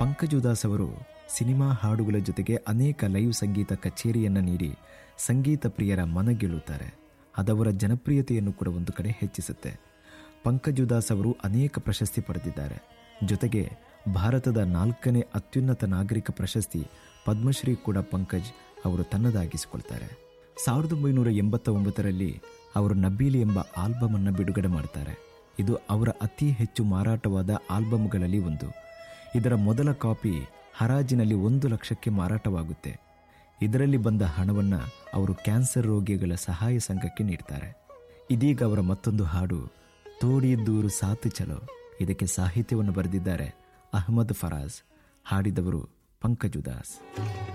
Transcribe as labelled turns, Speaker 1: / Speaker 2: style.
Speaker 1: ಪಂಕಜ್ ಉದಾಸ್ ಅವರು ಸಿನಿಮಾ ಹಾಡುಗಳ ಜೊತೆಗೆ ಅನೇಕ ಲೈವ್ ಸಂಗೀತ ಕಚೇರಿಯನ್ನು ನೀಡಿ ಸಂಗೀತ ಪ್ರಿಯರ ಮನಗೆಲ್ಲುತ್ತಾರೆ ಅದವರ ಜನಪ್ರಿಯತೆಯನ್ನು ಕೂಡ ಒಂದು ಕಡೆ ಹೆಚ್ಚಿಸುತ್ತೆ ಪಂಕಜ್ ಉದಾಸ್ ಅವರು ಅನೇಕ ಪ್ರಶಸ್ತಿ ಪಡೆದಿದ್ದಾರೆ ಜೊತೆಗೆ ಭಾರತದ ನಾಲ್ಕನೇ ಅತ್ಯುನ್ನತ ನಾಗರಿಕ ಪ್ರಶಸ್ತಿ ಪದ್ಮಶ್ರೀ ಕೂಡ ಪಂಕಜ್ ಅವರು ತನ್ನದಾಗಿಸಿಕೊಳ್ತಾರೆ ಸಾವಿರದ ಒಂಬೈನೂರ ಎಂಬತ್ತ ಒಂಬತ್ತರಲ್ಲಿ ಅವರು ನಬೀಲಿ ಎಂಬ ಆಲ್ಬಮ್ ಅನ್ನು ಬಿಡುಗಡೆ ಮಾಡ್ತಾರೆ ಇದು ಅವರ ಅತಿ ಹೆಚ್ಚು ಮಾರಾಟವಾದ ಆಲ್ಬಮ್ಗಳಲ್ಲಿ ಒಂದು ಇದರ ಮೊದಲ ಕಾಪಿ ಹರಾಜಿನಲ್ಲಿ ಒಂದು ಲಕ್ಷಕ್ಕೆ ಮಾರಾಟವಾಗುತ್ತೆ ಇದರಲ್ಲಿ ಬಂದ ಹಣವನ್ನು ಅವರು ಕ್ಯಾನ್ಸರ್ ರೋಗಿಗಳ ಸಹಾಯ ಸಂಘಕ್ಕೆ ನೀಡ್ತಾರೆ ಇದೀಗ ಅವರ ಮತ್ತೊಂದು ಹಾಡು ತೋಡಿ ದೂರು ಸಾತು ಚಲೋ ಇದಕ್ಕೆ ಸಾಹಿತ್ಯವನ್ನು ಬರೆದಿದ್ದಾರೆ ಅಹಮದ್ ಫರಾಜ್ ಹಾಡಿದವರು ಪಂಕಜ್ ಉದಾಸ್